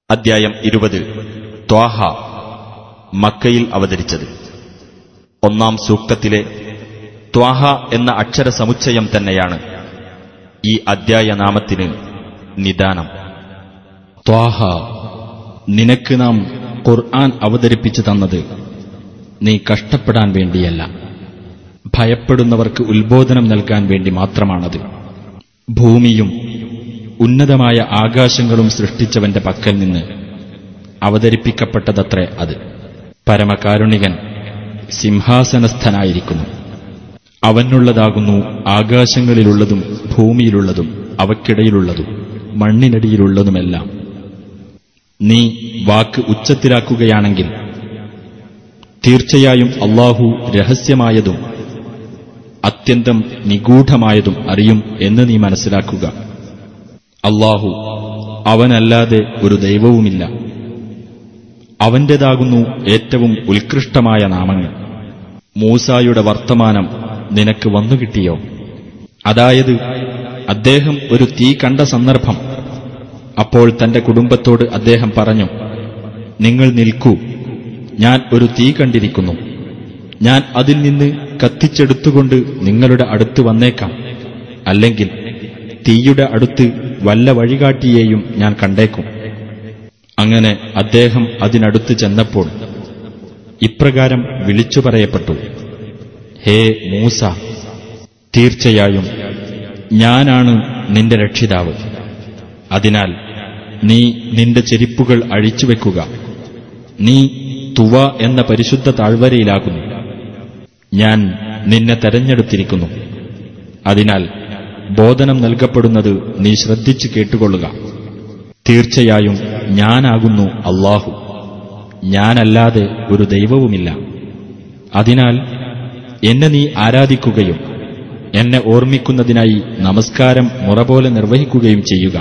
അദ്ധ്യായം ഇരുപത് ത്വാഹ മക്കയിൽ അവതരിച്ചത് ഒന്നാം സൂക്തത്തിലെ ത്വാഹ എന്ന അക്ഷര സമുച്ചയം തന്നെയാണ് ഈ അദ്ധ്യായ നാമത്തിന് നിദാനം ത്വാഹ നിനക്ക് നാം ഖുർആൻ അവതരിപ്പിച്ചു തന്നത് നീ കഷ്ടപ്പെടാൻ വേണ്ടിയല്ല ഭയപ്പെടുന്നവർക്ക് ഉത്ബോധനം നൽകാൻ വേണ്ടി മാത്രമാണത് ഭൂമിയും ഉന്നതമായ ആകാശങ്ങളും സൃഷ്ടിച്ചവന്റെ പക്കൽ നിന്ന് അവതരിപ്പിക്കപ്പെട്ടതത്രേ അത് പരമകാരുണികൻ സിംഹാസനസ്ഥനായിരിക്കുന്നു അവനുള്ളതാകുന്നു ആകാശങ്ങളിലുള്ളതും ഭൂമിയിലുള്ളതും അവക്കിടയിലുള്ളതും മണ്ണിനടിയിലുള്ളതുമെല്ലാം നീ വാക്ക് ഉച്ചത്തിലാക്കുകയാണെങ്കിൽ തീർച്ചയായും അള്ളാഹു രഹസ്യമായതും അത്യന്തം നിഗൂഢമായതും അറിയും എന്ന് നീ മനസ്സിലാക്കുക അള്ളാഹു അവനല്ലാതെ ഒരു ദൈവവുമില്ല അവന്റേതാകുന്നു ഏറ്റവും ഉത്കൃഷ്ടമായ നാമങ്ങൾ മൂസായുടെ വർത്തമാനം നിനക്ക് വന്നുകിട്ടിയോ അതായത് അദ്ദേഹം ഒരു തീ കണ്ട സന്ദർഭം അപ്പോൾ തന്റെ കുടുംബത്തോട് അദ്ദേഹം പറഞ്ഞു നിങ്ങൾ നിൽക്കൂ ഞാൻ ഒരു തീ കണ്ടിരിക്കുന്നു ഞാൻ അതിൽ നിന്ന് കത്തിച്ചെടുത്തുകൊണ്ട് നിങ്ങളുടെ അടുത്ത് വന്നേക്കാം അല്ലെങ്കിൽ തീയുടെ അടുത്ത് വല്ല വഴികാട്ടിയെയും ഞാൻ കണ്ടേക്കും അങ്ങനെ അദ്ദേഹം അതിനടുത്ത് ചെന്നപ്പോൾ ഇപ്രകാരം വിളിച്ചു പറയപ്പെട്ടു ഹേ മൂസ തീർച്ചയായും ഞാനാണ് നിന്റെ രക്ഷിതാവ് അതിനാൽ നീ നിന്റെ ചെരിപ്പുകൾ അഴിച്ചുവെക്കുക നീ തുവ എന്ന പരിശുദ്ധ താഴ്വരയിലാകുന്നു ഞാൻ നിന്നെ തെരഞ്ഞെടുത്തിരിക്കുന്നു അതിനാൽ ബോധനം നൽകപ്പെടുന്നത് നീ ശ്രദ്ധിച്ചു കേട്ടുകൊള്ളുക തീർച്ചയായും ഞാനാകുന്നു അള്ളാഹു ഞാനല്ലാതെ ഒരു ദൈവവുമില്ല അതിനാൽ എന്നെ നീ ആരാധിക്കുകയും എന്നെ ഓർമ്മിക്കുന്നതിനായി നമസ്കാരം മുറ പോലെ നിർവഹിക്കുകയും ചെയ്യുക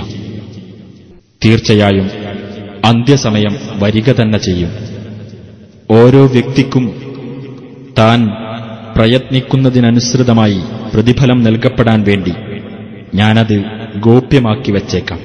തീർച്ചയായും അന്ത്യസമയം വരിക തന്നെ ചെയ്യും ഓരോ വ്യക്തിക്കും താൻ പ്രയത്നിക്കുന്നതിനനുസൃതമായി പ്രതിഫലം നൽകപ്പെടാൻ വേണ്ടി ഞാനത് ഗോപ്യമാക്കി വച്ചേക്കാം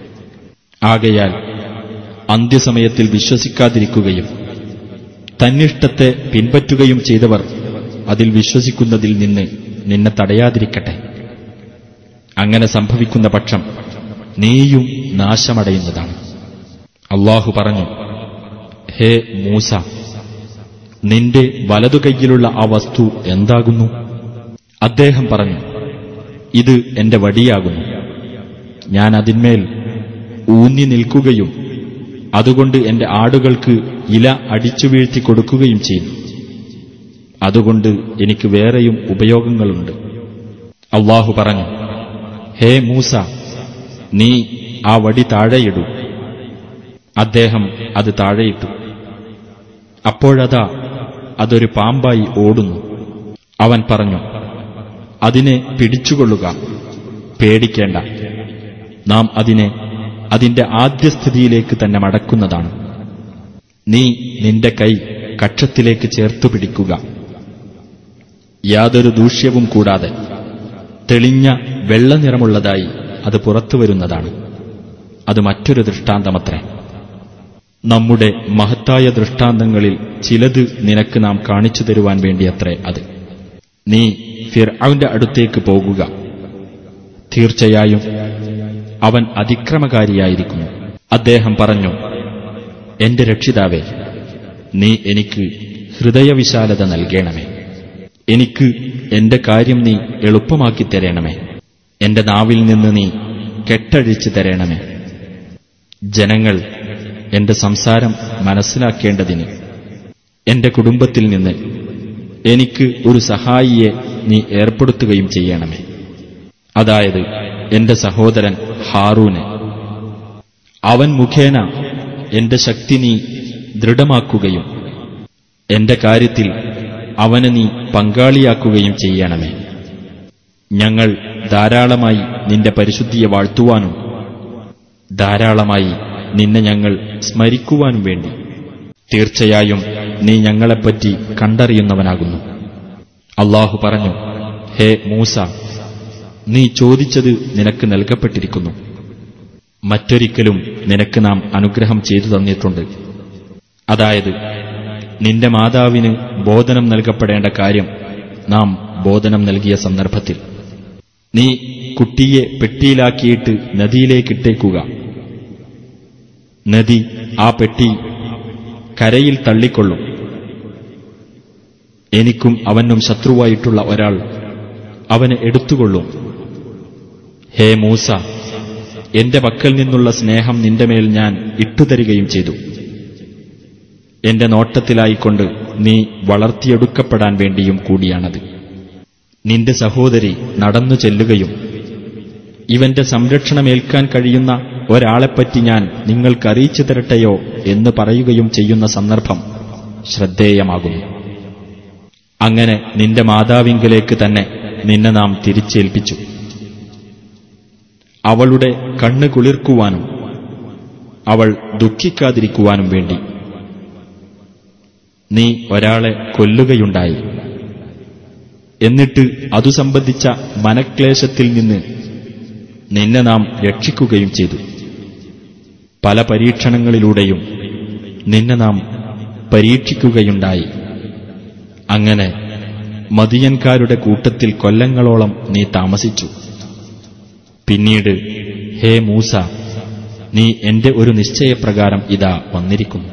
ആകയാൽ അന്ത്യസമയത്തിൽ വിശ്വസിക്കാതിരിക്കുകയും തന്നിഷ്ടത്തെ പിൻപറ്റുകയും ചെയ്തവർ അതിൽ വിശ്വസിക്കുന്നതിൽ നിന്ന് നിന്നെ തടയാതിരിക്കട്ടെ അങ്ങനെ സംഭവിക്കുന്ന പക്ഷം നീയും നാശമടയുന്നതാണ് അള്ളാഹു പറഞ്ഞു ഹേ മൂസ നിന്റെ വലതുകൈയിലുള്ള ആ വസ്തു എന്താകുന്നു അദ്ദേഹം പറഞ്ഞു ഇത് എന്റെ വടിയാകുന്നു ഞാൻ അതിന്മേൽ ഊന്നി നിൽക്കുകയും അതുകൊണ്ട് എന്റെ ആടുകൾക്ക് ഇല അടിച്ചു വീഴ്ത്തി കൊടുക്കുകയും ചെയ്യുന്നു അതുകൊണ്ട് എനിക്ക് വേറെയും ഉപയോഗങ്ങളുണ്ട് അള്ളാഹു പറഞ്ഞു ഹേ മൂസ നീ ആ വടി താഴെയിടൂ അദ്ദേഹം അത് താഴെയിട്ടു അപ്പോഴതാ അതൊരു പാമ്പായി ഓടുന്നു അവൻ പറഞ്ഞു അതിനെ പിടിച്ചുകൊള്ളുക പേടിക്കേണ്ട നാം അതിനെ അതിന്റെ ആദ്യസ്ഥിതിയിലേക്ക് തന്നെ മടക്കുന്നതാണ് നീ നിന്റെ കൈ കക്ഷത്തിലേക്ക് ചേർത്തു പിടിക്കുക യാതൊരു ദൂഷ്യവും കൂടാതെ തെളിഞ്ഞ വെള്ളനിറമുള്ളതായി അത് പുറത്തുവരുന്നതാണ് അത് മറ്റൊരു ദൃഷ്ടാന്തമത്രേ നമ്മുടെ മഹത്തായ ദൃഷ്ടാന്തങ്ങളിൽ ചിലത് നിനക്ക് നാം കാണിച്ചു തരുവാൻ വേണ്ടിയത്രേ അത് നീ ഫിർഔന്റെ അടുത്തേക്ക് പോകുക തീർച്ചയായും അവൻ അതിക്രമകാരിയായിരിക്കുന്നു അദ്ദേഹം പറഞ്ഞു എന്റെ രക്ഷിതാവേ നീ എനിക്ക് ഹൃദയവിശാലത നൽകണമേ എനിക്ക് എന്റെ കാര്യം നീ എളുപ്പമാക്കി തരണമേ എന്റെ നാവിൽ നിന്ന് നീ കെട്ടഴിച്ചു തരണമേ ജനങ്ങൾ എന്റെ സംസാരം മനസ്സിലാക്കേണ്ടതിന് എന്റെ കുടുംബത്തിൽ നിന്ന് എനിക്ക് ഒരു സഹായിയെ നീ ഏർപ്പെടുത്തുകയും ചെയ്യണമേ അതായത് എന്റെ സഹോദരൻ ഹാറൂന് അവൻ മുഖേന എന്റെ ശക്തി നീ ദൃഢമാക്കുകയും എന്റെ കാര്യത്തിൽ അവനെ നീ പങ്കാളിയാക്കുകയും ചെയ്യണമേ ഞങ്ങൾ ധാരാളമായി നിന്റെ പരിശുദ്ധിയെ വാഴ്ത്തുവാനും ധാരാളമായി നിന്നെ ഞങ്ങൾ സ്മരിക്കുവാനും വേണ്ടി തീർച്ചയായും നീ ഞങ്ങളെപ്പറ്റി കണ്ടറിയുന്നവനാകുന്നു അള്ളാഹു പറഞ്ഞു ഹേ മൂസ നീ ചോദിച്ചത് നിനക്ക് നൽകപ്പെട്ടിരിക്കുന്നു മറ്റൊരിക്കലും നിനക്ക് നാം അനുഗ്രഹം ചെയ്തു തന്നിട്ടുണ്ട് അതായത് നിന്റെ മാതാവിന് ബോധനം നൽകപ്പെടേണ്ട കാര്യം നാം ബോധനം നൽകിയ സന്ദർഭത്തിൽ നീ കുട്ടിയെ പെട്ടിയിലാക്കിയിട്ട് നദിയിലേക്കിട്ടേക്കുക നദി ആ പെട്ടി കരയിൽ തള്ളിക്കൊള്ളും എനിക്കും അവനും ശത്രുവായിട്ടുള്ള ഒരാൾ അവന് എടുത്തുകൊള്ളും ഹേ മൂസ എന്റെ പക്കൽ നിന്നുള്ള സ്നേഹം നിന്റെ മേൽ ഞാൻ ഇട്ടുതരികയും ചെയ്തു എന്റെ നോട്ടത്തിലായിക്കൊണ്ട് നീ വളർത്തിയെടുക്കപ്പെടാൻ വേണ്ടിയും കൂടിയാണത് നിന്റെ സഹോദരി നടന്നു ചെല്ലുകയും ഇവന്റെ സംരക്ഷണമേൽക്കാൻ കഴിയുന്ന ഒരാളെപ്പറ്റി ഞാൻ നിങ്ങൾക്കറിയിച്ചു തരട്ടെയോ എന്ന് പറയുകയും ചെയ്യുന്ന സന്ദർഭം ശ്രദ്ധേയമാകുന്നു അങ്ങനെ നിന്റെ മാതാവിങ്കലേക്ക് തന്നെ നിന്നെ നാം തിരിച്ചേൽപ്പിച്ചു അവളുടെ കണ്ണ് കുളിർക്കുവാനും അവൾ ദുഃഖിക്കാതിരിക്കുവാനും വേണ്ടി നീ ഒരാളെ കൊല്ലുകയുണ്ടായി എന്നിട്ട് അതു സംബന്ധിച്ച മനക്ലേശത്തിൽ നിന്ന് നിന്നെ നാം രക്ഷിക്കുകയും ചെയ്തു പല പരീക്ഷണങ്ങളിലൂടെയും നിന്നെ നാം പരീക്ഷിക്കുകയുണ്ടായി അങ്ങനെ മദിയൻകാരുടെ കൂട്ടത്തിൽ കൊല്ലങ്ങളോളം നീ താമസിച്ചു പിന്നീട് ഹേ മൂസ നീ എന്റെ ഒരു നിശ്ചയപ്രകാരം ഇതാ വന്നിരിക്കുന്നു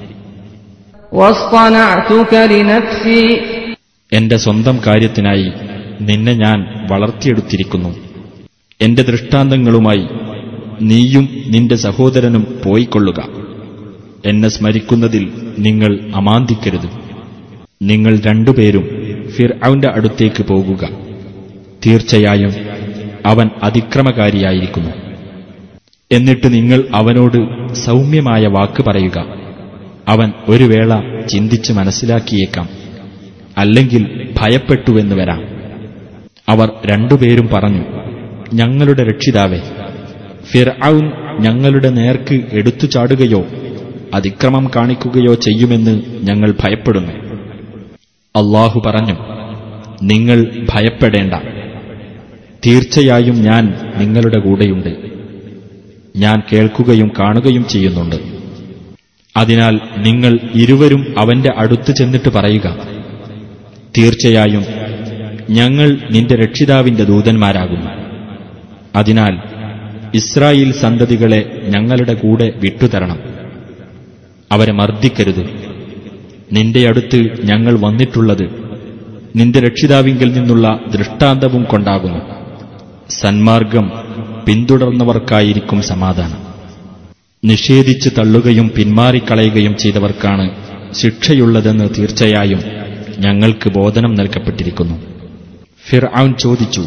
واصطنعتك لنفسي എന്റെ സ്വന്തം കാര്യത്തിനായി നിന്നെ ഞാൻ വളർത്തിയെടുത്തിരിക്കുന്നു എന്റെ ദൃഷ്ടാന്തങ്ങളുമായി നീയും നിന്റെ സഹോദരനും പോയിക്കൊള്ളുക എന്നെ സ്മരിക്കുന്നതിൽ നിങ്ങൾ അമാന്തിക്കരുത് നിങ്ങൾ രണ്ടുപേരും ഫിർഔന്റെ അടുത്തേക്ക് പോകുക തീർച്ചയായും അവൻ അതിക്രമകാരിയായിരിക്കുന്നു എന്നിട്ട് നിങ്ങൾ അവനോട് സൗമ്യമായ വാക്ക് പറയുക അവൻ ഒരു വേള ചിന്തിച്ച് മനസ്സിലാക്കിയേക്കാം അല്ലെങ്കിൽ ഭയപ്പെട്ടുവെന്ന് വരാം അവർ രണ്ടുപേരും പറഞ്ഞു ഞങ്ങളുടെ രക്ഷിതാവേ ഫിർഔൻ ഞങ്ങളുടെ നേർക്ക് എടുത്തു ചാടുകയോ അതിക്രമം കാണിക്കുകയോ ചെയ്യുമെന്ന് ഞങ്ങൾ ഭയപ്പെടുന്നു അള്ളാഹു പറഞ്ഞു നിങ്ങൾ ഭയപ്പെടേണ്ട തീർച്ചയായും ഞാൻ നിങ്ങളുടെ കൂടെയുണ്ട് ഞാൻ കേൾക്കുകയും കാണുകയും ചെയ്യുന്നുണ്ട് അതിനാൽ നിങ്ങൾ ഇരുവരും അവന്റെ അടുത്ത് ചെന്നിട്ട് പറയുക തീർച്ചയായും ഞങ്ങൾ നിന്റെ രക്ഷിതാവിന്റെ ദൂതന്മാരാകുന്നു അതിനാൽ ഇസ്രായേൽ സന്തതികളെ ഞങ്ങളുടെ കൂടെ വിട്ടുതരണം അവരെ മർദ്ദിക്കരുത് നിന്റെ അടുത്ത് ഞങ്ങൾ വന്നിട്ടുള്ളത് നിന്റെ രക്ഷിതാവിങ്കിൽ നിന്നുള്ള ദൃഷ്ടാന്തവും കൊണ്ടാകുന്നു സന്മാർഗം പിന്തുടർന്നവർക്കായിരിക്കും സമാധാനം നിഷേധിച്ച് തള്ളുകയും പിന്മാറിക്കളയുകയും ചെയ്തവർക്കാണ് ശിക്ഷയുള്ളതെന്ന് തീർച്ചയായും ഞങ്ങൾക്ക് ബോധനം നൽകപ്പെട്ടിരിക്കുന്നു ഫിർഔൻ ചോദിച്ചു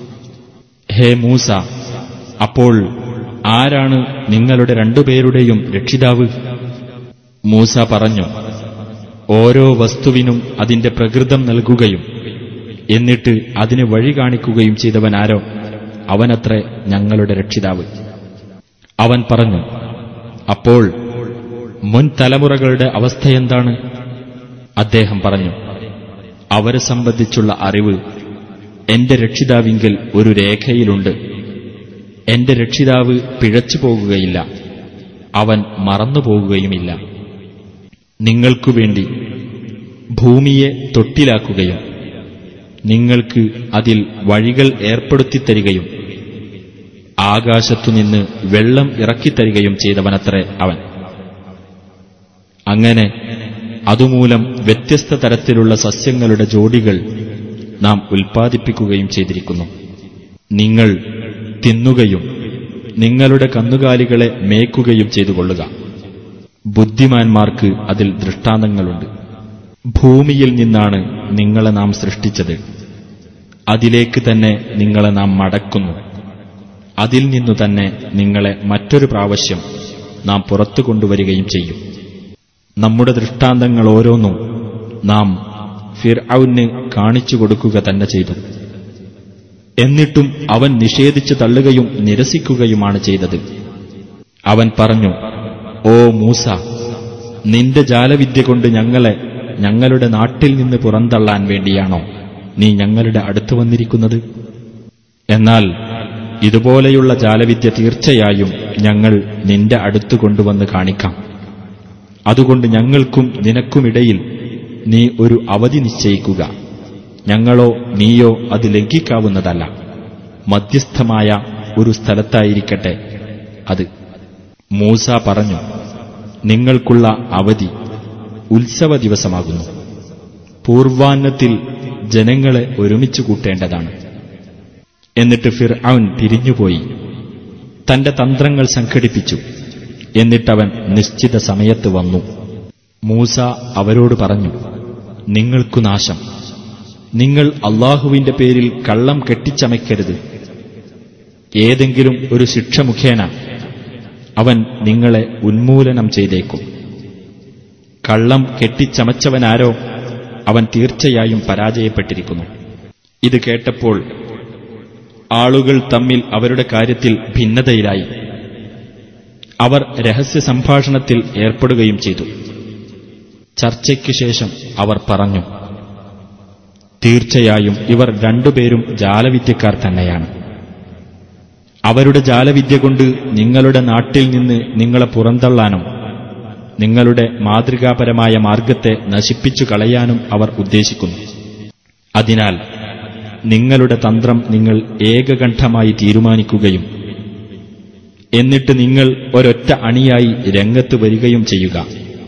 ഹേ മൂസ അപ്പോൾ ആരാണ് നിങ്ങളുടെ രണ്ടുപേരുടെയും രക്ഷിതാവ് മൂസ പറഞ്ഞു ഓരോ വസ്തുവിനും അതിന്റെ പ്രകൃതം നൽകുകയും എന്നിട്ട് അതിന് വഴി കാണിക്കുകയും ചെയ്തവനാരോ അവനത്രേ ഞങ്ങളുടെ രക്ഷിതാവ് അവൻ പറഞ്ഞു അപ്പോൾ മുൻ തലമുറകളുടെ അവസ്ഥയെന്താണ് അദ്ദേഹം പറഞ്ഞു അവരെ സംബന്ധിച്ചുള്ള അറിവ് എന്റെ രക്ഷിതാവിങ്കിൽ ഒരു രേഖയിലുണ്ട് എന്റെ രക്ഷിതാവ് പിഴച്ചു പോകുകയില്ല അവൻ മറന്നുപോകുകയുമില്ല നിങ്ങൾക്കു വേണ്ടി ഭൂമിയെ തൊട്ടിലാക്കുകയും നിങ്ങൾക്ക് അതിൽ വഴികൾ ഏർപ്പെടുത്തിത്തരികയും ആകാശത്തുനിന്ന് വെള്ളം ഇറക്കിത്തരികയും ചെയ്തവനത്രേ അവൻ അങ്ങനെ അതുമൂലം വ്യത്യസ്ത തരത്തിലുള്ള സസ്യങ്ങളുടെ ജോഡികൾ നാം ഉൽപ്പാദിപ്പിക്കുകയും ചെയ്തിരിക്കുന്നു നിങ്ങൾ തിന്നുകയും നിങ്ങളുടെ കന്നുകാലികളെ മേക്കുകയും ചെയ്തുകൊള്ളുക ബുദ്ധിമാന്മാർക്ക് അതിൽ ദൃഷ്ടാന്തങ്ങളുണ്ട് ഭൂമിയിൽ നിന്നാണ് നിങ്ങളെ നാം സൃഷ്ടിച്ചത് അതിലേക്ക് തന്നെ നിങ്ങളെ നാം മടക്കുന്നു അതിൽ നിന്നു തന്നെ നിങ്ങളെ മറ്റൊരു പ്രാവശ്യം നാം പുറത്തു കൊണ്ടുവരികയും ചെയ്യും നമ്മുടെ ദൃഷ്ടാന്തങ്ങൾ ഓരോന്നും നാം ഫിർഔന് കാണിച്ചു കൊടുക്കുക തന്നെ ചെയ്തു എന്നിട്ടും അവൻ നിഷേധിച്ചു തള്ളുകയും നിരസിക്കുകയുമാണ് ചെയ്തത് അവൻ പറഞ്ഞു ഓ മൂസ നിന്റെ ജാലവിദ്യ കൊണ്ട് ഞങ്ങളെ ഞങ്ങളുടെ നാട്ടിൽ നിന്ന് പുറന്തള്ളാൻ വേണ്ടിയാണോ നീ ഞങ്ങളുടെ അടുത്ത് വന്നിരിക്കുന്നത് എന്നാൽ ഇതുപോലെയുള്ള ജാലവിദ്യ തീർച്ചയായും ഞങ്ങൾ നിന്റെ അടുത്ത് കൊണ്ടുവന്ന് കാണിക്കാം അതുകൊണ്ട് ഞങ്ങൾക്കും നിനക്കുമിടയിൽ നീ ഒരു അവധി നിശ്ചയിക്കുക ഞങ്ങളോ നീയോ അത് ലംഘിക്കാവുന്നതല്ല മധ്യസ്ഥമായ ഒരു സ്ഥലത്തായിരിക്കട്ടെ അത് മൂസ പറഞ്ഞു നിങ്ങൾക്കുള്ള അവധി ഉത്സവ ദിവസമാകുന്നു പൂർവാന്നത്തിൽ ജനങ്ങളെ ഒരുമിച്ച് കൂട്ടേണ്ടതാണ് എന്നിട്ട് ഫിർ അവൻ തിരിഞ്ഞുപോയി തന്റെ തന്ത്രങ്ങൾ സംഘടിപ്പിച്ചു എന്നിട്ടവൻ നിശ്ചിത സമയത്ത് വന്നു മൂസ അവരോട് പറഞ്ഞു നിങ്ങൾക്കു നാശം നിങ്ങൾ അള്ളാഹുവിന്റെ പേരിൽ കള്ളം കെട്ടിച്ചമയ്ക്കരുത് ഏതെങ്കിലും ഒരു ശിക്ഷ മുഖേന അവൻ നിങ്ങളെ ഉന്മൂലനം ചെയ്തേക്കും കള്ളം കെട്ടിച്ചമച്ചവനാരോ അവൻ തീർച്ചയായും പരാജയപ്പെട്ടിരിക്കുന്നു ഇത് കേട്ടപ്പോൾ ആളുകൾ തമ്മിൽ അവരുടെ കാര്യത്തിൽ ഭിന്നതയിലായി അവർ രഹസ്യ സംഭാഷണത്തിൽ ഏർപ്പെടുകയും ചെയ്തു ചർച്ചയ്ക്കു ശേഷം അവർ പറഞ്ഞു തീർച്ചയായും ഇവർ രണ്ടുപേരും ജാലവിദ്യക്കാർ തന്നെയാണ് അവരുടെ ജാലവിദ്യ കൊണ്ട് നിങ്ങളുടെ നാട്ടിൽ നിന്ന് നിങ്ങളെ പുറന്തള്ളാനും നിങ്ങളുടെ മാതൃകാപരമായ മാർഗത്തെ നശിപ്പിച്ചു കളയാനും അവർ ഉദ്ദേശിക്കുന്നു അതിനാൽ നിങ്ങളുടെ തന്ത്രം നിങ്ങൾ ഏകകണ്ഠമായി തീരുമാനിക്കുകയും എന്നിട്ട് നിങ്ങൾ ഒരൊറ്റ അണിയായി രംഗത്ത് വരികയും ചെയ്യുക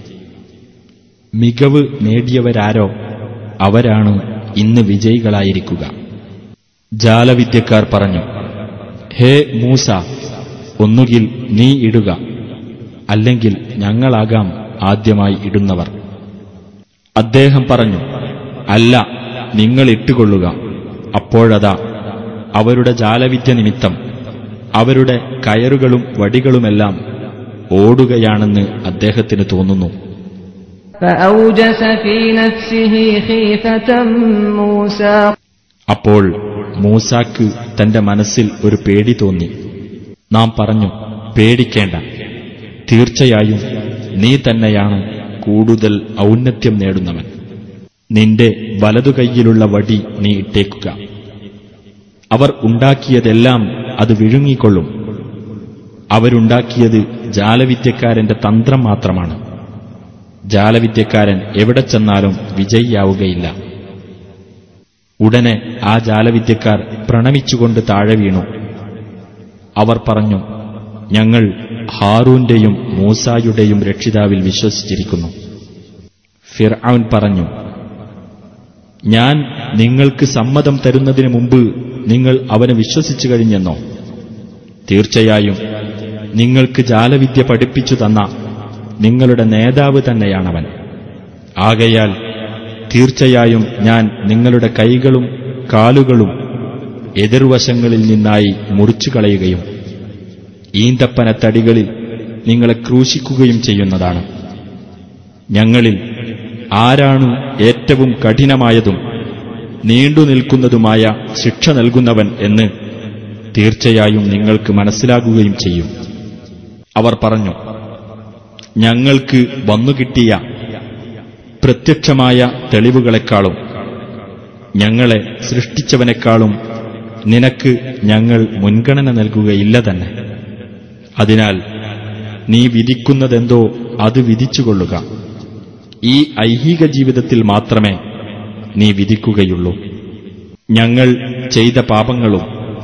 മികവ് നേടിയവരാരോ അവരാണ് ഇന്ന് വിജയികളായിരിക്കുക ജാലവിദ്യക്കാർ പറഞ്ഞു ഹേ മൂസ ഒന്നുകിൽ നീ ഇടുക അല്ലെങ്കിൽ ഞങ്ങളാകാം ആദ്യമായി ഇടുന്നവർ അദ്ദേഹം പറഞ്ഞു അല്ല നിങ്ങൾ ഇട്ടുകൊള്ളുക അപ്പോഴതാ അവരുടെ ജാലവിദ്യ നിമിത്തം അവരുടെ കയറുകളും വടികളുമെല്ലാം ഓടുകയാണെന്ന് അദ്ദേഹത്തിന് തോന്നുന്നു فأوجس في نفسه خيفة موسى അപ്പോൾ മൂസാക്ക് തന്റെ മനസ്സിൽ ഒരു പേടി തോന്നി നാം പറഞ്ഞു പേടിക്കേണ്ട തീർച്ചയായും നീ തന്നെയാണ് കൂടുതൽ ഔന്നത്യം നേടുന്നവൻ നിന്റെ വലതു കൈയിലുള്ള വടി നീ ഇട്ടേക്കുക അവർ ഉണ്ടാക്കിയതെല്ലാം അത് വിഴുങ്ങിക്കൊള്ളും അവരുണ്ടാക്കിയത് ജാലവിദ്യക്കാരന്റെ തന്ത്രം മാത്രമാണ് ജാലവിദ്യക്കാരൻ എവിടെ ചെന്നാലും വിജയിയാവുകയില്ല ഉടനെ ആ ജാലവിദ്യക്കാർ പ്രണമിച്ചുകൊണ്ട് താഴെ വീണു അവർ പറഞ്ഞു ഞങ്ങൾ ഹാറൂന്റെയും മൂസായുടെയും രക്ഷിതാവിൽ വിശ്വസിച്ചിരിക്കുന്നു ഫിർഔൻ പറഞ്ഞു ഞാൻ നിങ്ങൾക്ക് സമ്മതം തരുന്നതിന് മുമ്പ് നിങ്ങൾ അവനെ വിശ്വസിച്ചു കഴിഞ്ഞെന്നോ തീർച്ചയായും നിങ്ങൾക്ക് ജാലവിദ്യ പഠിപ്പിച്ചു തന്ന നിങ്ങളുടെ നേതാവ് തന്നെയാണവൻ ആകയാൽ തീർച്ചയായും ഞാൻ നിങ്ങളുടെ കൈകളും കാലുകളും എതിർവശങ്ങളിൽ നിന്നായി മുറിച്ചു കളയുകയും ഈന്തപ്പന തടികളിൽ നിങ്ങളെ ക്രൂശിക്കുകയും ചെയ്യുന്നതാണ് ഞങ്ങളിൽ ആരാണ് ഏറ്റവും കഠിനമായതും നീണ്ടു നിൽക്കുന്നതുമായ ശിക്ഷ നൽകുന്നവൻ എന്ന് തീർച്ചയായും നിങ്ങൾക്ക് മനസ്സിലാകുകയും ചെയ്യും അവർ പറഞ്ഞു ഞങ്ങൾക്ക് വന്നുകിട്ടിയ പ്രത്യക്ഷമായ തെളിവുകളെക്കാളും ഞങ്ങളെ സൃഷ്ടിച്ചവനേക്കാളും നിനക്ക് ഞങ്ങൾ മുൻഗണന നൽകുകയില്ല തന്നെ അതിനാൽ നീ വിധിക്കുന്നതെന്തോ അത് വിധിച്ചുകൊള്ളുക ഈ ഐഹിക ജീവിതത്തിൽ മാത്രമേ നീ വിധിക്കുകയുള്ളൂ ഞങ്ങൾ ചെയ്ത പാപങ്ങളും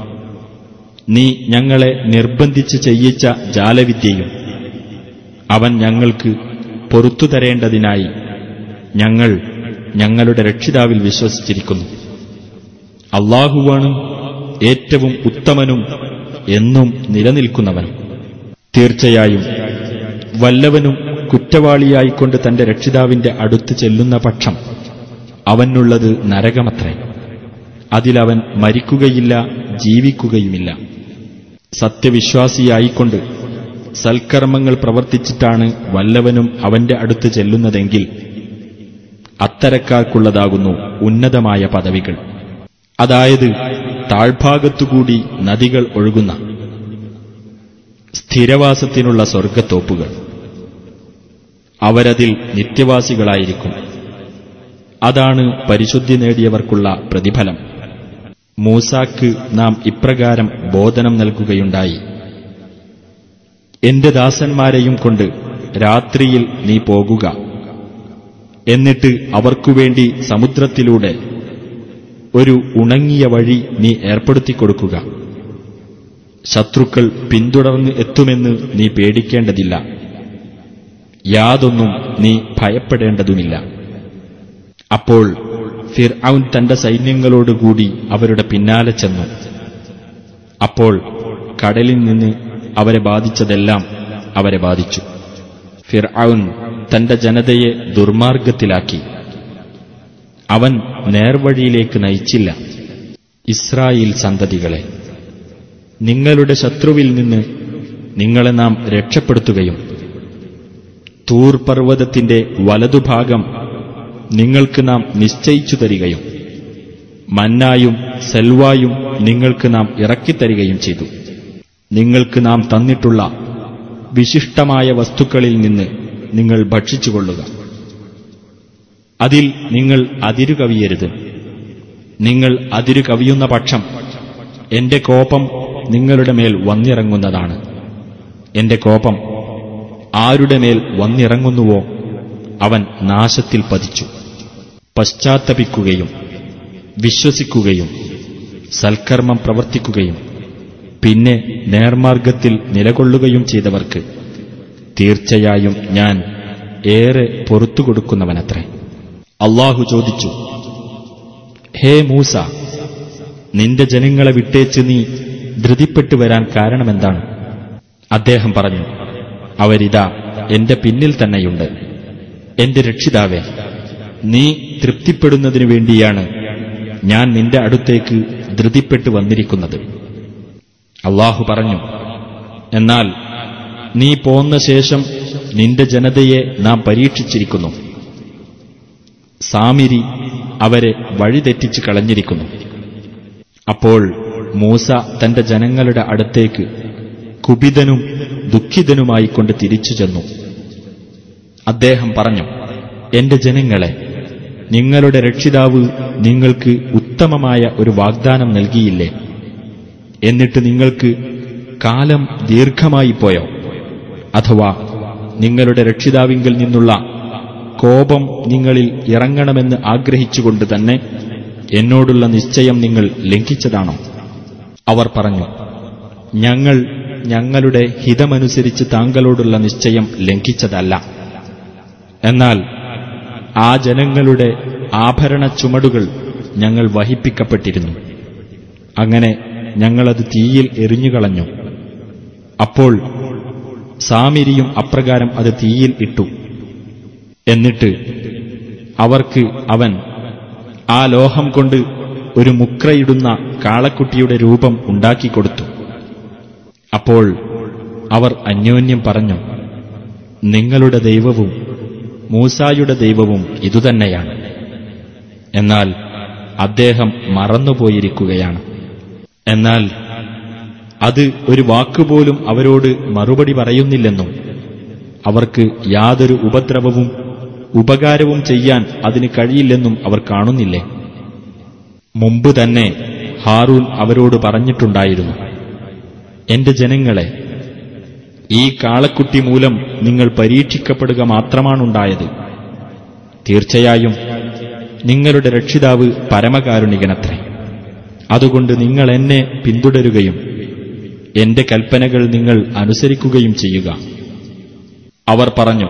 നീ ഞങ്ങളെ നിർബന്ധിച്ച് ചെയ്യിച്ച ജാലവിദ്യയും അവൻ ഞങ്ങൾക്ക് പൊറത്തു തരേണ്ടതിനായി ഞങ്ങൾ ഞങ്ങളുടെ രക്ഷിതാവിൽ വിശ്വസിച്ചിരിക്കുന്നു അള്ളാഹുവാണ് ഏറ്റവും ഉത്തമനും എന്നും നിലനിൽക്കുന്നവനും തീർച്ചയായും വല്ലവനും കുറ്റവാളിയായിക്കൊണ്ട് തന്റെ രക്ഷിതാവിന്റെ അടുത്ത് ചെല്ലുന്ന പക്ഷം അവനുള്ളത് നരകമത്രേ അതിലവൻ മരിക്കുകയില്ല ജീവിക്കുകയുമില്ല സത്യവിശ്വാസിയായിക്കൊണ്ട് സൽക്കർമ്മങ്ങൾ പ്രവർത്തിച്ചിട്ടാണ് വല്ലവനും അവന്റെ അടുത്ത് ചെല്ലുന്നതെങ്കിൽ അത്തരക്കാർക്കുള്ളതാകുന്നു ഉന്നതമായ പദവികൾ അതായത് താഴ്ഭാഗത്തുകൂടി നദികൾ ഒഴുകുന്ന സ്ഥിരവാസത്തിനുള്ള സ്വർഗത്തോപ്പുകൾ അവരതിൽ നിത്യവാസികളായിരിക്കും അതാണ് പരിശുദ്ധി നേടിയവർക്കുള്ള പ്രതിഫലം മൂസാക്ക് നാം ഇപ്രകാരം ബോധനം നൽകുകയുണ്ടായി എന്റെ ദാസന്മാരെയും കൊണ്ട് രാത്രിയിൽ നീ പോകുക എന്നിട്ട് അവർക്കുവേണ്ടി സമുദ്രത്തിലൂടെ ഒരു ഉണങ്ങിയ വഴി നീ ഏർപ്പെടുത്തിക്കൊടുക്കുക ശത്രുക്കൾ പിന്തുടർന്ന് എത്തുമെന്ന് നീ പേടിക്കേണ്ടതില്ല യാതൊന്നും നീ ഭയപ്പെടേണ്ടതുമില്ല അപ്പോൾ ഫിർ ഔൻ തന്റെ സൈന്യങ്ങളോടുകൂടി അവരുടെ പിന്നാലെ ചെന്നു അപ്പോൾ കടലിൽ നിന്ന് അവരെ ബാധിച്ചതെല്ലാം അവരെ ബാധിച്ചു ഫിർ ഔൻ തന്റെ ജനതയെ ദുർമാർഗത്തിലാക്കി അവൻ നേർവഴിയിലേക്ക് നയിച്ചില്ല ഇസ്രായേൽ സന്തതികളെ നിങ്ങളുടെ ശത്രുവിൽ നിന്ന് നിങ്ങളെ നാം രക്ഷപ്പെടുത്തുകയും തൂർ പർവ്വതത്തിന്റെ വലതുഭാഗം നിങ്ങൾക്ക് നാം നിശ്ചയിച്ചു തരികയും മന്നായും സെൽവായും നിങ്ങൾക്ക് നാം ഇറക്കിത്തരികയും ചെയ്തു നിങ്ങൾക്ക് നാം തന്നിട്ടുള്ള വിശിഷ്ടമായ വസ്തുക്കളിൽ നിന്ന് നിങ്ങൾ ഭക്ഷിച്ചുകൊള്ളുക അതിൽ നിങ്ങൾ അതിരു കവിയരുത് നിങ്ങൾ അതിരു കവിയുന്ന പക്ഷം എന്റെ കോപം നിങ്ങളുടെ മേൽ വന്നിറങ്ങുന്നതാണ് എന്റെ കോപം ആരുടെ മേൽ വന്നിറങ്ങുന്നുവോ അവൻ നാശത്തിൽ പതിച്ചു പശ്ചാത്തപിക്കുകയും വിശ്വസിക്കുകയും സൽക്കർമ്മം പ്രവർത്തിക്കുകയും പിന്നെ നേർമാർഗത്തിൽ നിലകൊള്ളുകയും ചെയ്തവർക്ക് തീർച്ചയായും ഞാൻ ഏറെ പൊറത്തു കൊടുക്കുന്നവനത്രേ അള്ളാഹു ചോദിച്ചു ഹേ മൂസ നിന്റെ ജനങ്ങളെ വിട്ടേച്ച് നീ ധൃതിപ്പെട്ടു വരാൻ കാരണമെന്താണ് അദ്ദേഹം പറഞ്ഞു അവരിതാ എന്റെ പിന്നിൽ തന്നെയുണ്ട് എന്റെ രക്ഷിതാവേ നീ തൃപ്തിപ്പെടുന്നതിനു വേണ്ടിയാണ് ഞാൻ നിന്റെ അടുത്തേക്ക് ധൃതിപ്പെട്ടു വന്നിരിക്കുന്നത് അള്ളാഹു പറഞ്ഞു എന്നാൽ നീ പോന്ന ശേഷം നിന്റെ ജനതയെ നാം പരീക്ഷിച്ചിരിക്കുന്നു സാമിരി അവരെ വഴിതെറ്റിച്ച് കളഞ്ഞിരിക്കുന്നു അപ്പോൾ മൂസ തന്റെ ജനങ്ങളുടെ അടുത്തേക്ക് കുപിതനും ദുഃഖിതനുമായിക്കൊണ്ട് തിരിച്ചു ചെന്നു അദ്ദേഹം പറഞ്ഞു എന്റെ ജനങ്ങളെ നിങ്ങളുടെ രക്ഷിതാവ് നിങ്ങൾക്ക് ഉത്തമമായ ഒരു വാഗ്ദാനം നൽകിയില്ലേ എന്നിട്ട് നിങ്ങൾക്ക് കാലം ദീർഘമായി പോയോ അഥവാ നിങ്ങളുടെ രക്ഷിതാവിങ്കിൽ നിന്നുള്ള കോപം നിങ്ങളിൽ ഇറങ്ങണമെന്ന് ആഗ്രഹിച്ചുകൊണ്ട് തന്നെ എന്നോടുള്ള നിശ്ചയം നിങ്ങൾ ലംഘിച്ചതാണോ അവർ പറഞ്ഞു ഞങ്ങൾ ഞങ്ങളുടെ ഹിതമനുസരിച്ച് താങ്കളോടുള്ള നിശ്ചയം ലംഘിച്ചതല്ല എന്നാൽ ആ ജനങ്ങളുടെ ആഭരണ ചുമടുകൾ ഞങ്ങൾ വഹിപ്പിക്കപ്പെട്ടിരുന്നു അങ്ങനെ ഞങ്ങളത് തീയിൽ എറിഞ്ഞുകളഞ്ഞു അപ്പോൾ സാമിരിയും അപ്രകാരം അത് തീയിൽ ഇട്ടു എന്നിട്ട് അവർക്ക് അവൻ ആ ലോഹം കൊണ്ട് ഒരു മുക്രയിടുന്ന കാളക്കുട്ടിയുടെ രൂപം ഉണ്ടാക്കിക്കൊടുത്തു അപ്പോൾ അവർ അന്യോന്യം പറഞ്ഞു നിങ്ങളുടെ ദൈവവും മൂസായുടെ ദൈവവും ഇതുതന്നെയാണ് എന്നാൽ അദ്ദേഹം മറന്നുപോയിരിക്കുകയാണ് എന്നാൽ അത് ഒരു വാക്കുപോലും അവരോട് മറുപടി പറയുന്നില്ലെന്നും അവർക്ക് യാതൊരു ഉപദ്രവവും ഉപകാരവും ചെയ്യാൻ അതിന് കഴിയില്ലെന്നും അവർ കാണുന്നില്ലേ മുമ്പ് തന്നെ ഹാറൂൻ അവരോട് പറഞ്ഞിട്ടുണ്ടായിരുന്നു എന്റെ ജനങ്ങളെ ഈ കാളക്കുട്ടി മൂലം നിങ്ങൾ പരീക്ഷിക്കപ്പെടുക മാത്രമാണുണ്ടായത് തീർച്ചയായും നിങ്ങളുടെ രക്ഷിതാവ് പരമകാരുണികനത്രേ അതുകൊണ്ട് നിങ്ങൾ എന്നെ പിന്തുടരുകയും എന്റെ കൽപ്പനകൾ നിങ്ങൾ അനുസരിക്കുകയും ചെയ്യുക അവർ പറഞ്ഞു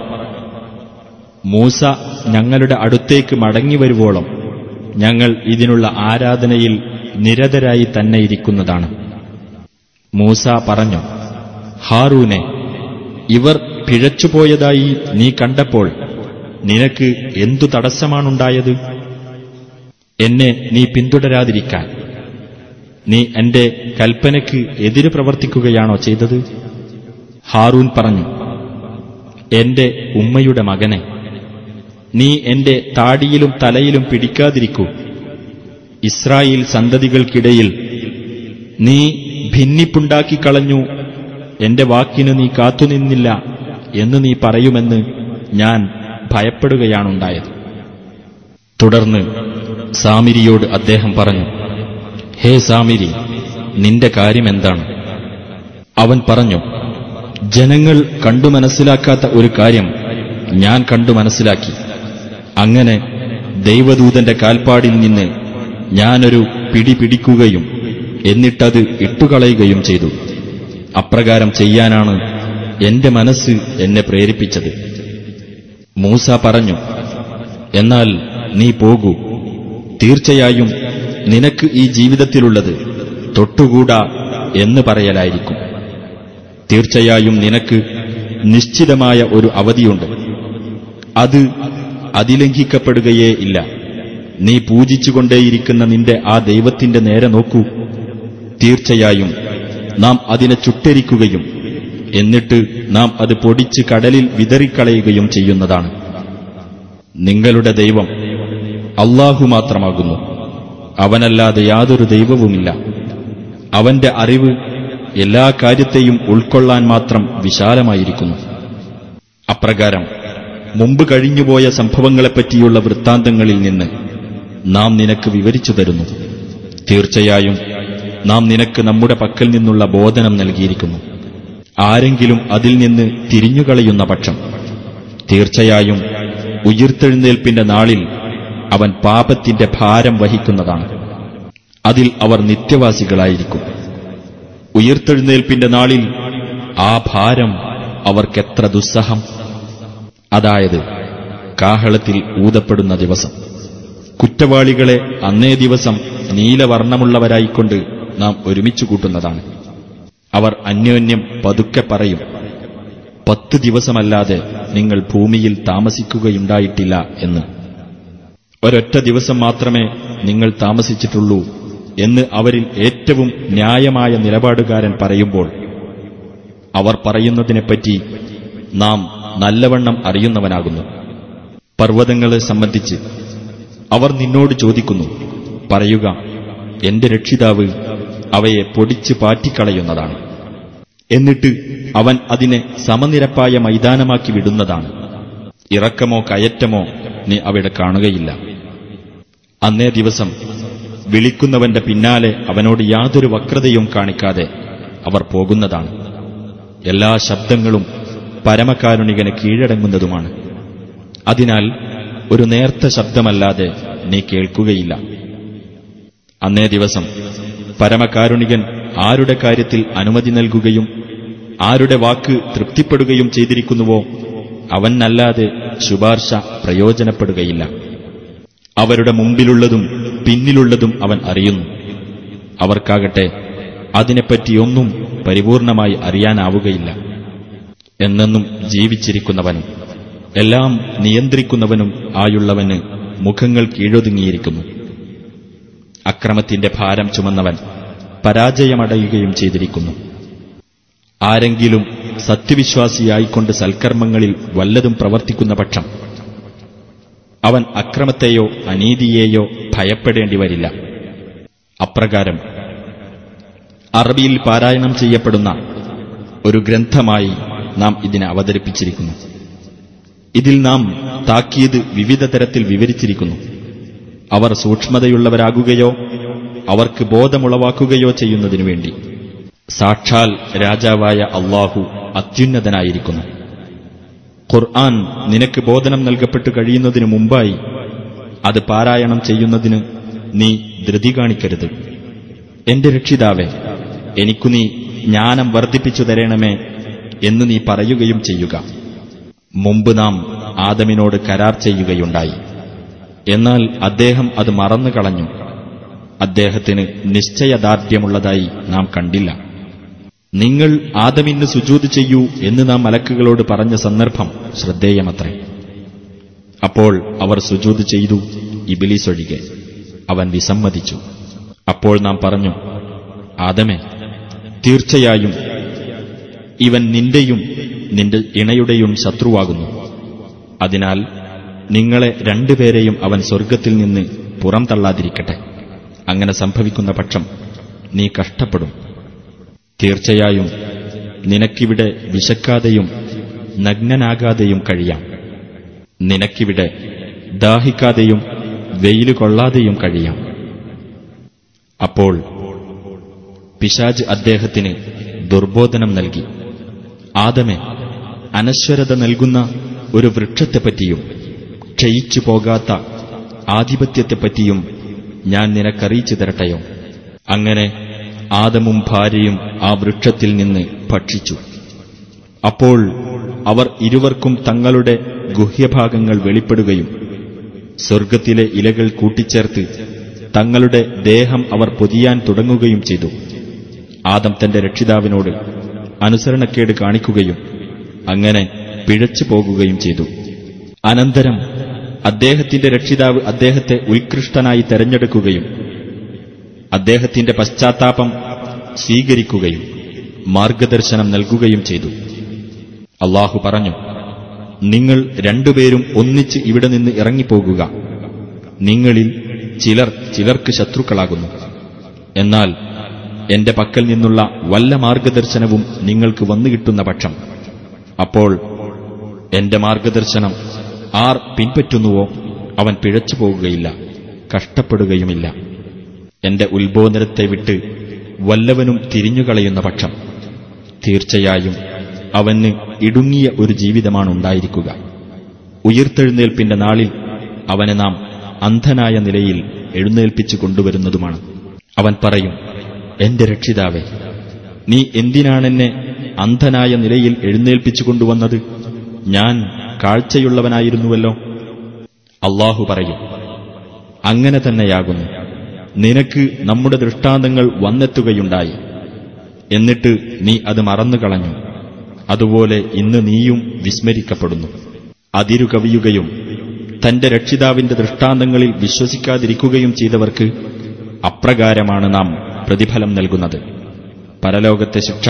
മൂസ ഞങ്ങളുടെ അടുത്തേക്ക് മടങ്ങിവരുവോളം ഞങ്ങൾ ഇതിനുള്ള ആരാധനയിൽ നിരതരായി തന്നെ ഇരിക്കുന്നതാണ് മൂസ പറഞ്ഞു ഹാറൂനെ ഇവർ പിഴച്ചുപോയതായി നീ കണ്ടപ്പോൾ നിനക്ക് എന്തു തടസ്സമാണുണ്ടായത് എന്നെ നീ പിന്തുടരാതിരിക്കാൻ നീ എന്റെ കൽപ്പനയ്ക്ക് എതിര് പ്രവർത്തിക്കുകയാണോ ചെയ്തത് ഹാറൂൻ പറഞ്ഞു എന്റെ ഉമ്മയുടെ മകനെ നീ എന്റെ താടിയിലും തലയിലും പിടിക്കാതിരിക്കൂ ഇസ്രായേൽ സന്തതികൾക്കിടയിൽ നീ ഭിന്നിപ്പുണ്ടാക്കിക്കളഞ്ഞു എന്റെ വാക്കിന് നീ കാത്തുനിന്നില്ല എന്ന് നീ പറയുമെന്ന് ഞാൻ ഭയപ്പെടുകയാണുണ്ടായത് തുടർന്ന് സാമിരിയോട് അദ്ദേഹം പറഞ്ഞു ഹേ സാമിരി നിന്റെ കാര്യമെന്താണ് അവൻ പറഞ്ഞു ജനങ്ങൾ കണ്ടു മനസ്സിലാക്കാത്ത ഒരു കാര്യം ഞാൻ കണ്ടു മനസ്സിലാക്കി അങ്ങനെ ദൈവദൂതന്റെ കാൽപ്പാടിൽ നിന്ന് ഞാനൊരു പിടി പിടിക്കുകയും എന്നിട്ടത് ഇട്ടുകളയുകയും ചെയ്തു അപ്രകാരം ചെയ്യാനാണ് എന്റെ മനസ്സ് എന്നെ പ്രേരിപ്പിച്ചത് മൂസ പറഞ്ഞു എന്നാൽ നീ പോകൂ തീർച്ചയായും നിനക്ക് ഈ ജീവിതത്തിലുള്ളത് തൊട്ടുകൂടാ എന്ന് പറയലായിരിക്കും തീർച്ചയായും നിനക്ക് നിശ്ചിതമായ ഒരു അവധിയുണ്ട് അത് അതിലംഘിക്കപ്പെടുകയേ ഇല്ല നീ പൂജിച്ചുകൊണ്ടേയിരിക്കുന്ന നിന്റെ ആ ദൈവത്തിന്റെ നേരെ നോക്കൂ തീർച്ചയായും നാം അതിനെ ചുട്ടരിക്കുകയും എന്നിട്ട് നാം അത് പൊടിച്ച് കടലിൽ വിതറിക്കളയുകയും ചെയ്യുന്നതാണ് നിങ്ങളുടെ ദൈവം അള്ളാഹു മാത്രമാകുന്നു അവനല്ലാതെ യാതൊരു ദൈവവുമില്ല അവന്റെ അറിവ് എല്ലാ കാര്യത്തെയും ഉൾക്കൊള്ളാൻ മാത്രം വിശാലമായിരിക്കുന്നു അപ്രകാരം മുമ്പ് കഴിഞ്ഞുപോയ സംഭവങ്ങളെപ്പറ്റിയുള്ള വൃത്താന്തങ്ങളിൽ നിന്ന് നാം നിനക്ക് വിവരിച്ചു തരുന്നു തീർച്ചയായും നാം നിനക്ക് നമ്മുടെ പക്കൽ നിന്നുള്ള ബോധനം നൽകിയിരിക്കുന്നു ആരെങ്കിലും അതിൽ നിന്ന് തിരിഞ്ഞുകളയുന്ന പക്ഷം തീർച്ചയായും ഉയിർത്തെഴുന്നേൽപ്പിന്റെ നാളിൽ അവൻ പാപത്തിന്റെ ഭാരം വഹിക്കുന്നതാണ് അതിൽ അവർ നിത്യവാസികളായിരിക്കും ഉയിർത്തെഴുന്നേൽപ്പിന്റെ നാളിൽ ആ ഭാരം അവർക്കെത്ര ദുസ്സഹം അതായത് കാഹളത്തിൽ ഊതപ്പെടുന്ന ദിവസം കുറ്റവാളികളെ അന്നേ ദിവസം നീലവർണ്ണമുള്ളവരായിക്കൊണ്ട് നാം ഒരുമിച്ചു കൂട്ടുന്നതാണ് അവർ അന്യോന്യം പതുക്കെ പറയും പത്ത് ദിവസമല്ലാതെ നിങ്ങൾ ഭൂമിയിൽ താമസിക്കുകയുണ്ടായിട്ടില്ല എന്ന് ഒരൊറ്റ ദിവസം മാത്രമേ നിങ്ങൾ താമസിച്ചിട്ടുള്ളൂ എന്ന് അവരിൽ ഏറ്റവും ന്യായമായ നിലപാടുകാരൻ പറയുമ്പോൾ അവർ പറയുന്നതിനെപ്പറ്റി നാം നല്ലവണ്ണം അറിയുന്നവനാകുന്നു പർവ്വതങ്ങളെ സംബന്ധിച്ച് അവർ നിന്നോട് ചോദിക്കുന്നു പറയുക എന്റെ രക്ഷിതാവ് അവയെ പൊടിച്ച് പാറ്റിക്കളയുന്നതാണ് എന്നിട്ട് അവൻ അതിനെ സമനിരപ്പായ മൈതാനമാക്കി വിടുന്നതാണ് ഇറക്കമോ കയറ്റമോ നീ അവിടെ കാണുകയില്ല അന്നേ ദിവസം വിളിക്കുന്നവന്റെ പിന്നാലെ അവനോട് യാതൊരു വക്രതയും കാണിക്കാതെ അവർ പോകുന്നതാണ് എല്ലാ ശബ്ദങ്ങളും പരമകാരുണികന് കീഴടങ്ങുന്നതുമാണ് അതിനാൽ ഒരു നേർത്ത ശബ്ദമല്ലാതെ നീ കേൾക്കുകയില്ല അന്നേ ദിവസം പരമകാരുണികൻ ആരുടെ കാര്യത്തിൽ അനുമതി നൽകുകയും ആരുടെ വാക്ക് തൃപ്തിപ്പെടുകയും ചെയ്തിരിക്കുന്നുവോ അവനല്ലാതെ ശുപാർശ പ്രയോജനപ്പെടുകയില്ല അവരുടെ മുമ്പിലുള്ളതും പിന്നിലുള്ളതും അവൻ അറിയുന്നു അവർക്കാകട്ടെ അതിനെപ്പറ്റിയൊന്നും പരിപൂർണമായി അറിയാനാവുകയില്ല എന്നെന്നും ജീവിച്ചിരിക്കുന്നവനും എല്ലാം നിയന്ത്രിക്കുന്നവനും ആയുള്ളവന് മുഖങ്ങൾ കീഴൊതുങ്ങിയിരിക്കുന്നു അക്രമത്തിന്റെ ഭാരം ചുമന്നവൻ പരാജയമടയുകയും ചെയ്തിരിക്കുന്നു ആരെങ്കിലും സത്യവിശ്വാസിയായിക്കൊണ്ട് സൽക്കർമ്മങ്ങളിൽ വല്ലതും പ്രവർത്തിക്കുന്ന പക്ഷം അവൻ അക്രമത്തെയോ അനീതിയെയോ ഭയപ്പെടേണ്ടി വരില്ല അപ്രകാരം അറബിയിൽ പാരായണം ചെയ്യപ്പെടുന്ന ഒരു ഗ്രന്ഥമായി നാം ഇതിനെ അവതരിപ്പിച്ചിരിക്കുന്നു ഇതിൽ നാം താക്കീത് വിവിധ തരത്തിൽ വിവരിച്ചിരിക്കുന്നു അവർ സൂക്ഷ്മതയുള്ളവരാകുകയോ അവർക്ക് ബോധമുളവാക്കുകയോ ചെയ്യുന്നതിനു വേണ്ടി സാക്ഷാൽ രാജാവായ അള്ളാഹു അത്യുന്നതനായിരിക്കുന്നു ഖുർആൻ നിനക്ക് ബോധനം നൽകപ്പെട്ടു കഴിയുന്നതിനു മുമ്പായി അത് പാരായണം ചെയ്യുന്നതിന് നീ ധൃതി കാണിക്കരുത് എന്റെ രക്ഷിതാവേ എനിക്കു നീ ജ്ഞാനം വർദ്ധിപ്പിച്ചു തരണമേ എന്ന് നീ പറയുകയും ചെയ്യുക മുമ്പ് നാം ആദമിനോട് കരാർ ചെയ്യുകയുണ്ടായി എന്നാൽ അദ്ദേഹം അത് മറന്നു കളഞ്ഞു അദ്ദേഹത്തിന് നിശ്ചയദാർഢ്യമുള്ളതായി നാം കണ്ടില്ല നിങ്ങൾ ആദമിന് സുജൂത് ചെയ്യൂ എന്ന് നാം മലക്കുകളോട് പറഞ്ഞ സന്ദർഭം ശ്രദ്ധേയമത്രേ അപ്പോൾ അവർ സുജൂത് ചെയ്തു ഇബിലീസ് ഒഴികെ അവൻ വിസമ്മതിച്ചു അപ്പോൾ നാം പറഞ്ഞു ആദമേ തീർച്ചയായും ഇവൻ നിന്റെയും നിന്റെ ഇണയുടെയും ശത്രുവാകുന്നു അതിനാൽ നിങ്ങളെ രണ്ടുപേരെയും അവൻ സ്വർഗത്തിൽ നിന്ന് പുറംതള്ളാതിരിക്കട്ടെ അങ്ങനെ സംഭവിക്കുന്ന പക്ഷം നീ കഷ്ടപ്പെടും തീർച്ചയായും നിനക്കിവിടെ വിശക്കാതെയും നഗ്നനാകാതെയും കഴിയാം നിനക്കിവിടെ ദാഹിക്കാതെയും വെയില് കൊള്ളാതെയും കഴിയാം അപ്പോൾ പിശാജ് അദ്ദേഹത്തിന് ദുർബോധനം നൽകി ആദമെ അനശ്വരത നൽകുന്ന ഒരു വൃക്ഷത്തെപ്പറ്റിയും ക്ഷയിച്ചു പോകാത്ത ആധിപത്യത്തെപ്പറ്റിയും ഞാൻ നിനക്കറിയിച്ചു തരട്ടെയോ അങ്ങനെ ആദമും ഭാര്യയും ആ വൃക്ഷത്തിൽ നിന്ന് ഭക്ഷിച്ചു അപ്പോൾ അവർ ഇരുവർക്കും തങ്ങളുടെ ഗുഹ്യഭാഗങ്ങൾ വെളിപ്പെടുകയും സ്വർഗത്തിലെ ഇലകൾ കൂട്ടിച്ചേർത്ത് തങ്ങളുടെ ദേഹം അവർ പൊതിയാൻ തുടങ്ങുകയും ചെയ്തു ആദം തന്റെ രക്ഷിതാവിനോട് അനുസരണക്കേട് കാണിക്കുകയും അങ്ങനെ പിഴച്ചു പോകുകയും ചെയ്തു അനന്തരം അദ്ദേഹത്തിന്റെ രക്ഷിതാവ് അദ്ദേഹത്തെ ഉത്കൃഷ്ടനായി തെരഞ്ഞെടുക്കുകയും അദ്ദേഹത്തിന്റെ പശ്ചാത്താപം സ്വീകരിക്കുകയും മാർഗദർശനം നൽകുകയും ചെയ്തു അള്ളാഹു പറഞ്ഞു നിങ്ങൾ രണ്ടുപേരും ഒന്നിച്ച് ഇവിടെ നിന്ന് ഇറങ്ങിപ്പോകുക നിങ്ങളിൽ ചിലർ ചിലർക്ക് ശത്രുക്കളാകുന്നു എന്നാൽ എന്റെ പക്കൽ നിന്നുള്ള വല്ല മാർഗദർശനവും നിങ്ങൾക്ക് വന്നുകിട്ടുന്ന പക്ഷം അപ്പോൾ എന്റെ മാർഗദർശനം ആർ പിൻപറ്റുന്നുവോ അവൻ പിഴച്ചു പോകുകയില്ല കഷ്ടപ്പെടുകയുമില്ല എന്റെ ഉത്ബോധനത്തെ വിട്ട് വല്ലവനും തിരിഞ്ഞുകളയുന്ന പക്ഷം തീർച്ചയായും അവന് ഇടുങ്ങിയ ഒരു ജീവിതമാണ് ഉണ്ടായിരിക്കുക ഉയിർത്തെഴുന്നേൽപ്പിന്റെ നാളിൽ അവനെ നാം അന്ധനായ നിലയിൽ എഴുന്നേൽപ്പിച്ചു കൊണ്ടുവരുന്നതുമാണ് അവൻ പറയും എന്റെ രക്ഷിതാവേ നീ എന്തിനാണെന്നെ അന്ധനായ നിലയിൽ എഴുന്നേൽപ്പിച്ചു കൊണ്ടുവന്നത് ഞാൻ കാഴ്ചയുള്ളവനായിരുന്നുവല്ലോ അള്ളാഹു പറയും അങ്ങനെ തന്നെയാകുന്നു നിനക്ക് നമ്മുടെ ദൃഷ്ടാന്തങ്ങൾ വന്നെത്തുകയുണ്ടായി എന്നിട്ട് നീ അത് മറന്നുകളഞ്ഞു അതുപോലെ ഇന്ന് നീയും വിസ്മരിക്കപ്പെടുന്നു അതിരുകവിയുകയും തന്റെ രക്ഷിതാവിന്റെ ദൃഷ്ടാന്തങ്ങളിൽ വിശ്വസിക്കാതിരിക്കുകയും ചെയ്തവർക്ക് അപ്രകാരമാണ് നാം പ്രതിഫലം നൽകുന്നത് പരലോകത്തെ ശിക്ഷ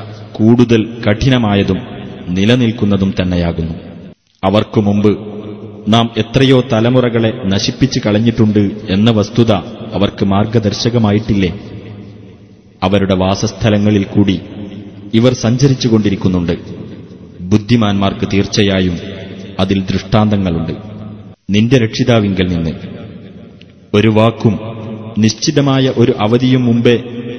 കൂടുതൽ കഠിനമായതും നിലനിൽക്കുന്നതും തന്നെയാകുന്നു അവർക്കു മുമ്പ് നാം എത്രയോ തലമുറകളെ നശിപ്പിച്ചു കളഞ്ഞിട്ടുണ്ട് എന്ന വസ്തുത അവർക്ക് മാർഗദർശകമായിട്ടില്ലേ അവരുടെ വാസസ്ഥലങ്ങളിൽ കൂടി ഇവർ സഞ്ചരിച്ചുകൊണ്ടിരിക്കുന്നുണ്ട് ബുദ്ധിമാന്മാർക്ക് തീർച്ചയായും അതിൽ ദൃഷ്ടാന്തങ്ങളുണ്ട് നിന്റെ രക്ഷിതാവിങ്കൽ നിന്ന് ഒരു വാക്കും നിശ്ചിതമായ ഒരു അവധിയും മുമ്പേ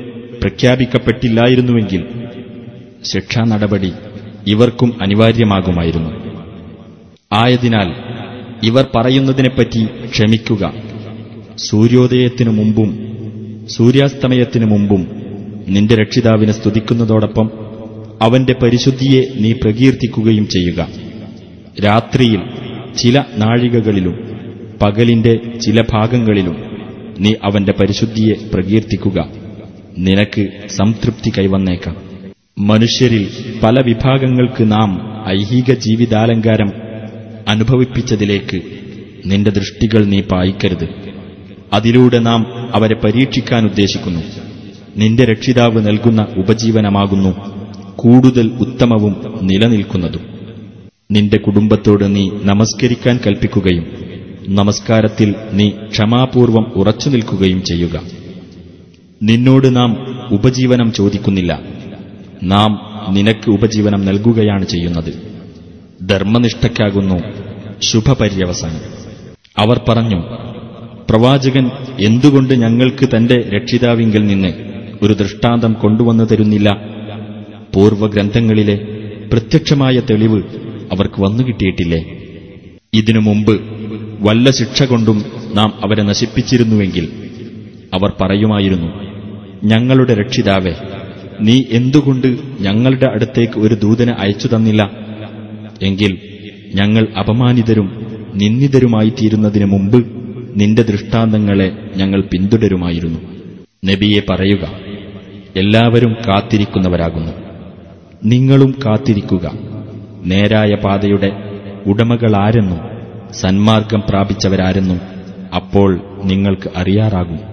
പ്രഖ്യാപിക്കപ്പെട്ടില്ലായിരുന്നുവെങ്കിൽ ശിക്ഷാ നടപടി ഇവർക്കും അനിവാര്യമാകുമായിരുന്നു ആയതിനാൽ ഇവർ പറയുന്നതിനെപ്പറ്റി ക്ഷമിക്കുക സൂര്യോദയത്തിനു മുമ്പും സൂര്യാസ്തമയത്തിനു മുമ്പും നിന്റെ രക്ഷിതാവിനെ സ്തുതിക്കുന്നതോടൊപ്പം അവന്റെ പരിശുദ്ധിയെ നീ പ്രകീർത്തിക്കുകയും ചെയ്യുക രാത്രിയിൽ ചില നാഴികകളിലും പകലിന്റെ ചില ഭാഗങ്ങളിലും നീ അവന്റെ പരിശുദ്ധിയെ പ്രകീർത്തിക്കുക നിനക്ക് സംതൃപ്തി കൈവന്നേക്കാം മനുഷ്യരിൽ പല വിഭാഗങ്ങൾക്ക് നാം ഐഹിക ജീവിതാലങ്കാരം അനുഭവിപ്പിച്ചതിലേക്ക് നിന്റെ ദൃഷ്ടികൾ നീ പായിക്കരുത് അതിലൂടെ നാം അവരെ പരീക്ഷിക്കാൻ ഉദ്ദേശിക്കുന്നു നിന്റെ രക്ഷിതാവ് നൽകുന്ന ഉപജീവനമാകുന്നു കൂടുതൽ ഉത്തമവും നിലനിൽക്കുന്നതും നിന്റെ കുടുംബത്തോട് നീ നമസ്കരിക്കാൻ കൽപ്പിക്കുകയും നമസ്കാരത്തിൽ നീ ക്ഷമാപൂർവം ഉറച്ചു നിൽക്കുകയും ചെയ്യുക നിന്നോട് നാം ഉപജീവനം ചോദിക്കുന്നില്ല നാം നിനക്ക് ഉപജീവനം നൽകുകയാണ് ചെയ്യുന്നത് ധർമ്മനിഷ്ഠയ്ക്കാകുന്നു ശുഭപര്യവസാനം അവർ പറഞ്ഞു പ്രവാചകൻ എന്തുകൊണ്ട് ഞങ്ങൾക്ക് തന്റെ രക്ഷിതാവിങ്കിൽ നിന്ന് ഒരു ദൃഷ്ടാന്തം കൊണ്ടുവന്നു തരുന്നില്ല പൂർവഗ്രന്ഥങ്ങളിലെ പ്രത്യക്ഷമായ തെളിവ് അവർക്ക് വന്നുകിട്ടിയിട്ടില്ലേ ഇതിനു മുമ്പ് വല്ല ശിക്ഷ കൊണ്ടും നാം അവരെ നശിപ്പിച്ചിരുന്നുവെങ്കിൽ അവർ പറയുമായിരുന്നു ഞങ്ങളുടെ രക്ഷിതാവേ നീ എന്തുകൊണ്ട് ഞങ്ങളുടെ അടുത്തേക്ക് ഒരു ദൂതനെ അയച്ചു തന്നില്ല എങ്കിൽ ഞങ്ങൾ അപമാനിതരും നിന്ദിതരുമായിത്തീരുന്നതിനു മുമ്പ് നിന്റെ ദൃഷ്ടാന്തങ്ങളെ ഞങ്ങൾ പിന്തുടരുമായിരുന്നു നബിയെ പറയുക എല്ലാവരും കാത്തിരിക്കുന്നവരാകുന്നു നിങ്ങളും കാത്തിരിക്കുക നേരായ പാതയുടെ ഉടമകളാരെന്നും സന്മാർഗം പ്രാപിച്ചവരാരെന്നും അപ്പോൾ നിങ്ങൾക്ക് അറിയാറാകും